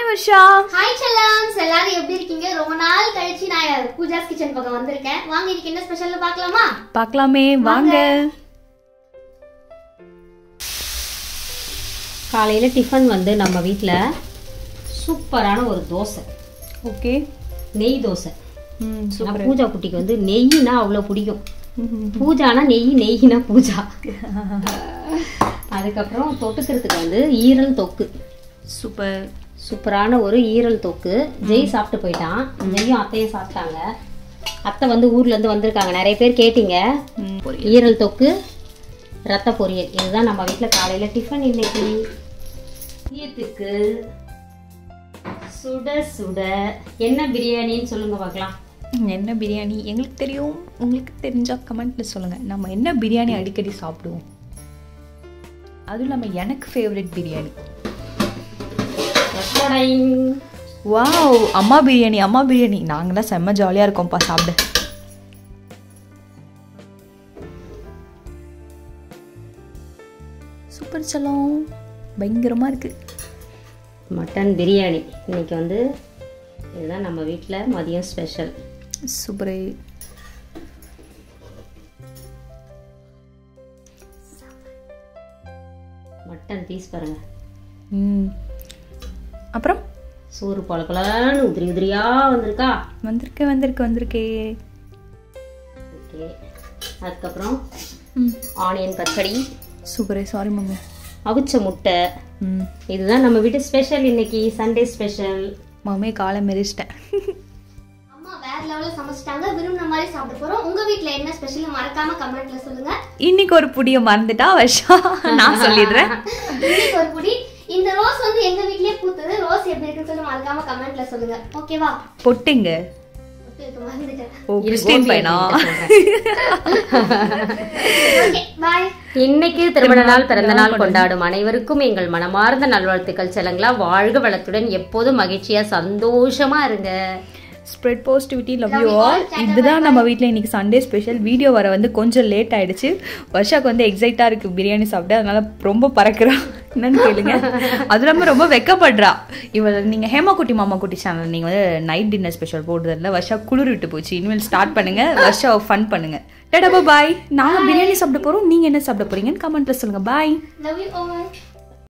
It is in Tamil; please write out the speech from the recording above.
வர்ஷா ஹாய் செல்லம்ஸ் எல்லாரும் எப்படி இருக்கீங்க ரொம்ப நாள் கழிச்சு நான் பூஜாஸ் கிச்சன் பக்கம் வந்திருக்கேன் வாங்க இன்னைக்கு என்ன ஸ்பெஷல்னு பார்க்கலாமா பார்க்கலாமே வாங்க காலையில் டிஃபன் வந்து நம்ம வீட்டில் சூப்பரான ஒரு தோசை ஓகே நெய் தோசை ம் ஆனா பூஜா குட்டிக்கு வந்து நெய்னா அவ்வளோ பிடிக்கும் பூஜானா நெய் நெய்னா பூஜா அதுக்கப்புறம் தொட்டுக்கிறதுக்கு வந்து ஈரல் தொக்கு சூப்பர் சூப்பரான ஒரு ஈரல் தொக்கு ஜெய் சாப்பிட்டு போயிட்டான் ஜெய்யும் அத்தையும் சாப்பிட்டாங்க அத்தை வந்து ஊர்ல இருந்து வந்திருக்காங்க நிறைய பேர் கேட்டீங்க ம் ஈரல் தொக்கு ரத்த பொரியல் இதுதான் நம்ம வீட்டில் காலையில் டிஃபன் இன்னைக்கு மதியத்துக்கு சுட சுட என்ன பிரியாணின்னு சொல்லுங்க பார்க்கலாம் என்ன பிரியாணி எங்களுக்கு தெரியும் உங்களுக்கு தெரிஞ்சா கமெண்ட்ல சொல்லுங்க நம்ம என்ன பிரியாணி அடிக்கடி சாப்பிடுவோம் அதுவும் இல்லாமல் எனக்கு ஃபேவரட் பிரியாணி ரசோடைங். வாவ் அம்மா பிரியாணி அம்மா பிரியாணி நாங்களாம் செம்ம ஜாலியாக இருக்கோம்ப்பா சாப்பிட சூப்பர் செல்லம் பயங்கரமாக இருக்கு மட்டன் பிரியாணி இன்னைக்கு வந்து இதுதான் நம்ம வீட்டில் மதியம் ஸ்பெஷல் சூப்பரே மட்டன் பீஸ் பாருங்க ம் அப்புறம் சோறு பல பலன்னு உதிரி உதிரியா வந்திருக்கா வந்திருக்கு வந்திருக்கு வந்திருக்கே ஓகே அதுக்கப்புறம் ம் ஆனியன் பச்சடி சூப்பரே சாரி மம்மி அவிச்ச முட்டை ம் இதுதான் நம்ம வீட்டு ஸ்பெஷல் இன்னைக்கு சண்டே ஸ்பெஷல் மம்மி காலை மெரிச்சிட்டேன் அம்மா வேற லெவல்ல சமைச்சிட்டாங்க விரும்பின மாதிரி சாப்பிட போறோம் உங்க வீட்ல என்ன ஸ்பெஷல் மறக்காம கமெண்ட்ல சொல்லுங்க இன்னைக்கு ஒரு புடிய மறந்துட்டா வர்ஷா நான் சொல்லிடுறேன் இன்னைக்கு ஒரு புடி இந்த ரோஸ் வந்து எங்க வீட்லயே பூத்தது ரோஸ் எப்படி இருக்குன்னு சொல்லி மறக்காம கமெண்ட்ல சொல்லுங்க ஓகேவா பொட்டுங்க மறந்துட்டேன் ஓ கிறிஸ்டின் பையனா ஓகே பாய் இன்னைக்கு திருமண நாள் பிறந்த நாள் கொண்டாடும் அனைவருக்கும் எங்கள் மனமார்ந்த நல்வாழ்த்துக்கள் செல்லங்களா வாழ்க வளத்துடன் எப்போதும் மகிழ்ச்சியா சந்தோஷமா இருங்க spread positivity love you all இதுதான் நம்ம வீட்டில் இன்னைக்கு சண்டே ஸ்பெஷல் வீடியோ வர வந்து கொஞ்சம் லேட் ஆயிடுச்சு வர்ஷாக்கு வந்து எக்ஸைட்டாக இருக்கு பிரியாணி சாப்பிட்டு அதனால ரொம்ப பறக்குறா என்னன்னு கேளுங்க அது இல்லாமல் ரொம்ப வெக்கப்படுறா இவள் நீங்கள் ஹேமாக்குட்டி மாமா குட்டி சேனல் நீங்கள் வந்து நைட் டின்னர் ஸ்பெஷல் போடுறதில்ல வர்ஷா குளிர் விட்டு போச்சு இனிமேல் ஸ்டார்ட் பண்ணுங்க வர்ஷா ஃபன் பண்ணுங்க டேடா பாய் நாங்கள் பிரியாணி சாப்பிட போகிறோம் நீங்கள் என்ன சாப்பிட போறீங்கன்னு கமெண்ட்ல சொல்லுங்க பாய் லவ் யூ ஆல்